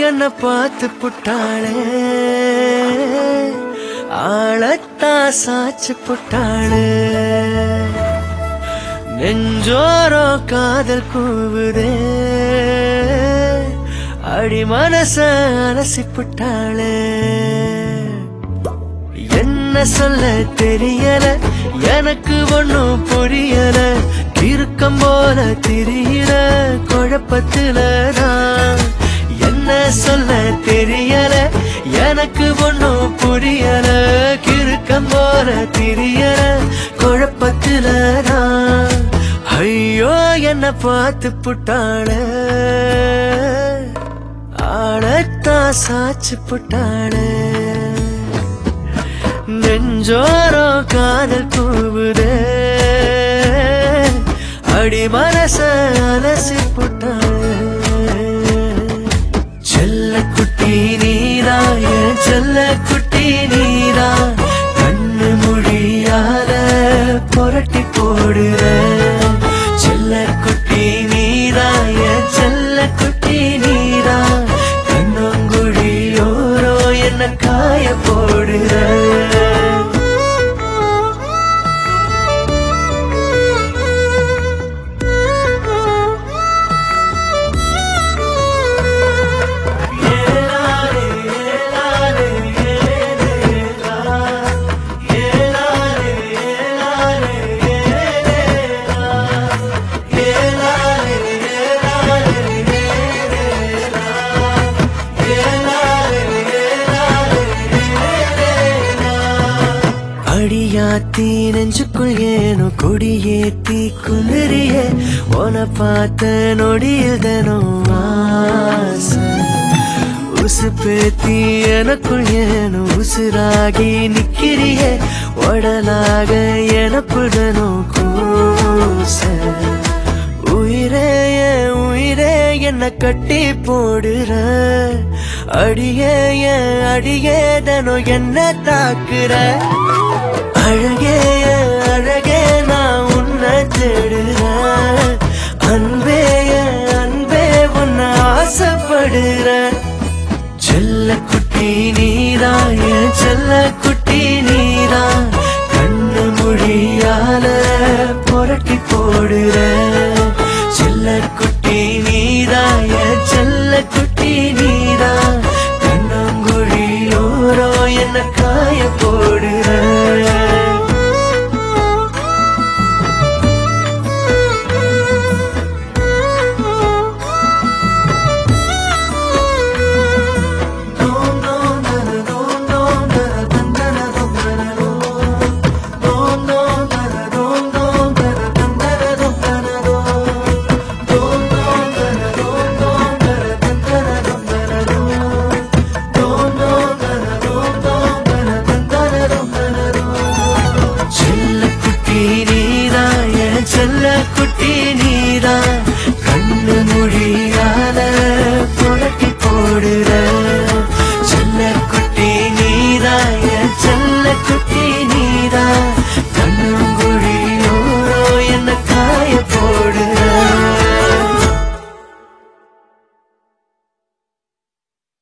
என்ன பார்த்து புட்டாளே ஆளத்தா சாச்சு புட்டாளே நெஞ்சோரோ காதல் கூவுதே அடி மனச அலசி புட்டாளே என்ன சொல்ல தெரியல எனக்கு ஒண்ணும் புரியல கிறுக்கம் போல திரியிற குழப்பத்துல நான் என்ன சொல்ல தெரியல எனக்கு ஒண்ணும் புரியல கிறுக்கம் போல திரியற குழப்பத்துல நான் ஐயோ என்ன பார்த்து புட்டாள ஆளத்தா சாச்சு புட்டாள நெஞ்சோரோ காதல் கூவுதே அடி மனச அலசி புட்டாள செல்ல குட்டி நீரா என் செல்ல குட்டி நீரா கண்ணு மொழியால புரட்டி போடுற செல்ல குட்டி நீரா என் செல்ல குட்டி நீரா கண்ணங்குழியோரோ என்ன காய போடுற அடியாத்தி நெஞ்சுக்குள் ஏனோ கொடியேத்தி குளிரிய உன பார்த்த நொடியில் தினம் ஆசை உசு பேத்தி எனக்குள் ஏனோ உசுராகி நிக்கிறிய உடலாக எனக்குள் தினம் கூச உயிரே என் உயிரே என்ன கட்டி போடுற அடியே என் அடியே தனம் என்ன தாக்குற அழகே என் அழகே நான் உன்னை தேடுறேன் அன்பே என் அன்பே உன்னை ஆசைப்படுறேன் செல்ல குட்டி நீரா என் செல்ல குட்டி நீரா கண்ணு மொழியால புரட்டி போடுற செல்ல குட்டி நீரா என் செல்ல குட்டி நீ